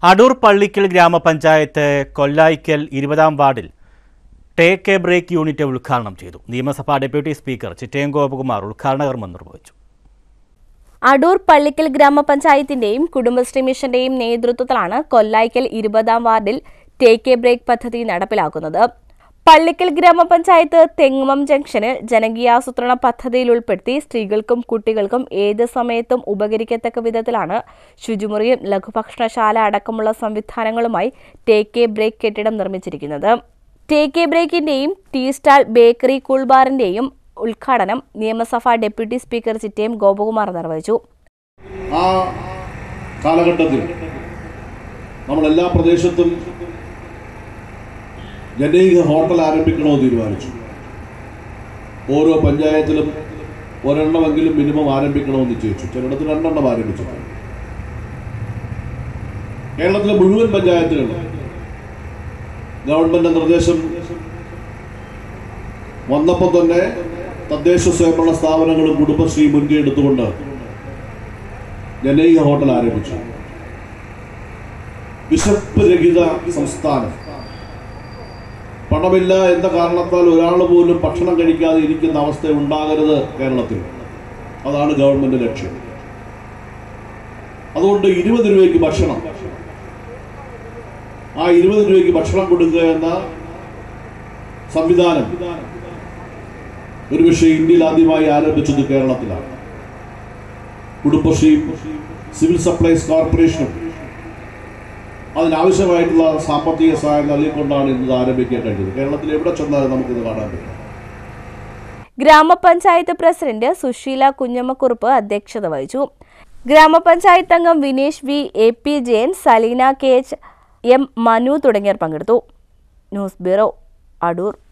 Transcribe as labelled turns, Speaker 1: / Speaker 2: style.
Speaker 1: അടൂർ പള്ളിക്കൽ ഗ്രാമപഞ്ചായത്ത് കൊല്ലായിക്കൽ ഇരുപതാം വാർഡിൽ ടേക്ക് എ ബ്രേക്ക് യൂണിറ്റ് ഉദ്ഘാടനം ചെയ്തു നിയമസഭാ ഡെപ്യൂട്ടി സ്പീക്കർ ചിറ്റയം ഗോപകുമാർ ഉദ്ഘാടന കർമ്മം നിർവഹിച്ചു
Speaker 2: അടൂർ പള്ളിക്കൽ ഗ്രാമപഞ്ചായത്തിന്റെയും കുടുംബശ്രീ മിഷന്റെയും നേതൃത്വത്തിലാണ് കൊല്ലായിക്കൽ ഇരുപതാം വാർഡിൽ ടേക്ക് എ ബ്രേക്ക് പദ്ധതി നടപ്പിലാക്കുന്നത് പള്ളിക്കൽ ഗ്രാമപഞ്ചായത്ത് തെങ്ങുമം ജംഗ്ഷനിൽ ജനകീയാസൂത്രണ പദ്ധതിയിൽ ഉൾപ്പെടുത്തി സ്ത്രീകൾക്കും കുട്ടികൾക്കും ഏത് സമയത്തും ഉപകരിക്കത്തക്ക വിധത്തിലാണ് ശുചിമുറിയും ലഘുഭക്ഷണശാല അടക്കമുള്ള സംവിധാനങ്ങളുമായി ടേക്ക് എ ബ്രേക്ക് കെട്ടിടം നിർമ്മിച്ചിരിക്കുന്നത് ടേക്ക് എ ബ്രേക്കിന്റെയും ടീ സ്റ്റാൾ ബേക്കറി കൂൾബാറിന്റെയും ഉദ്ഘാടനം നിയമസഭാ ഡെപ്യൂട്ടി സ്പീക്കർ ചിറ്റയം ഗോപകുമാർ നിർവഹിച്ചു
Speaker 3: ആ കാലഘട്ടത്തിൽ നമ്മൾ എല്ലാ പ്രദേശത്തും ജനൈക ഹോട്ടൽ ആരംഭിക്കണമെന്ന് തീരുമാനിച്ചു ഓരോ പഞ്ചായത്തിലും ഒരെണ്ണമെങ്കിലും മിനിമം ആരംഭിക്കണമെന്ന് നിശ്ചയിച്ചു ചിലയിടത്ത് രണ്ടെണ്ണം ആരംഭിച്ചു കേരളത്തിലെ മുഴുവൻ പഞ്ചായത്തുകളും ഗവൺമെന്റ് നിർദ്ദേശം വന്നപ്പോൾ തന്നെ തദ്ദേശ സ്വയംഭരണ സ്ഥാപനങ്ങളും കുടുംബശ്രീ മുൻകൈ എടുത്തുകൊണ്ട് ജനൈക ഹോട്ടൽ ആരംഭിച്ചു വിശപ്പ് രഹിത സംസ്ഥാനം പണമില്ല എന്ന കാരണത്താൽ ഒരാൾ പോലും ഭക്ഷണം കഴിക്കാതെ ഇരിക്കുന്ന അവസ്ഥ ഉണ്ടാകരുത് കേരളത്തിൽ അതാണ് ഗവൺമെന്റ് ലക്ഷ്യം അതുകൊണ്ട് ഇരുപത് രൂപയ്ക്ക് ഭക്ഷണം ആ ഇരുപത് രൂപയ്ക്ക് ഭക്ഷണം കൊടുക്കുക എന്ന സംവിധാനം ഒരുപക്ഷെ ഇന്ത്യയിൽ ആദ്യമായി ആരംഭിച്ചത് കേരളത്തിലാണ് കുടുംബശ്രീ സിവിൽ സപ്ലൈസ് കോർപ്പറേഷനും അതിനാവശ്യമായിട്ടുള്ള സാമ്പത്തിക സഹായം നൽകിക്കൊണ്ടാണ് ഇന്നത് ആരംഭിക്കാൻ കഴിഞ്ഞത് കേരളത്തിൽ എവിടെ ചെന്നാലും നമുക്കിത് കാണാൻ പറ്റും
Speaker 2: ഗ്രാമപഞ്ചായത്ത് പ്രസിഡന്റ് സുശീല കുഞ്ഞമ്മക്കുറുപ്പ് അധ്യക്ഷത വഹിച്ചു ഗ്രാമപഞ്ചായത്ത് അംഗം Vinesh V A P Jayan Salina K H M Manu തുടങ്ങിയവർ പങ്കെടുത്തു ന്യൂസ് ബ്യൂറോ അടൂർ